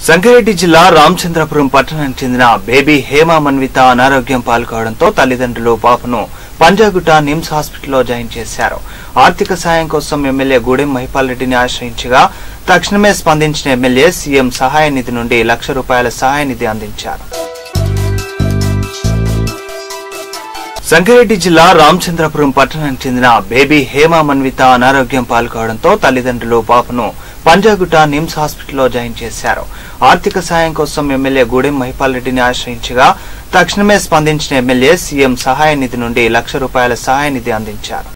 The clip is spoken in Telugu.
సంగారెడ్డి జిల్లా రామచంద్రపురం పట్టణానికి చెందిన బేబీ హేమ మన్విత అనారోగ్యం పాల్గొవడంతో తల్లిదండ్రులు పాపను పంజాగుట్ట నిమ్స్ హాస్పిటల్లో జాయిన్ చేశారు ఆర్థిక సాయం కోసం ఎమ్మెల్యే గూడెం మహిపాల్ రెడ్డిని ఆశ్రయించగా తక్షణమే స్పందించిన ఎమ్మెల్యే సీఎం సహాయ నిధి నుండి లక్ష రూపాయల సహాయ నిధి అందించారు సంగారెడ్డి జిల్లా రామచంద్రపురం పట్టణానికి చెందిన బేబీ హేమ మన్విత అనారోగ్యం పాల్గొవడంతో తల్లిదండ్రులు పాపను పంజాగుట్ట నిమ్స్ హాస్పిటల్లో జాయిన్ చేశారు ఆర్థిక సాయం కోసం ఎమ్మెల్యే గూడెం మహిపాల్ రెడ్డిని ఆశ్రయించగా తక్షణమే స్పందించిన ఎమ్మెల్యే సీఎం సహాయ నిధి నుండి లక్ష రూపాయల సహాయ నిధి అందించారు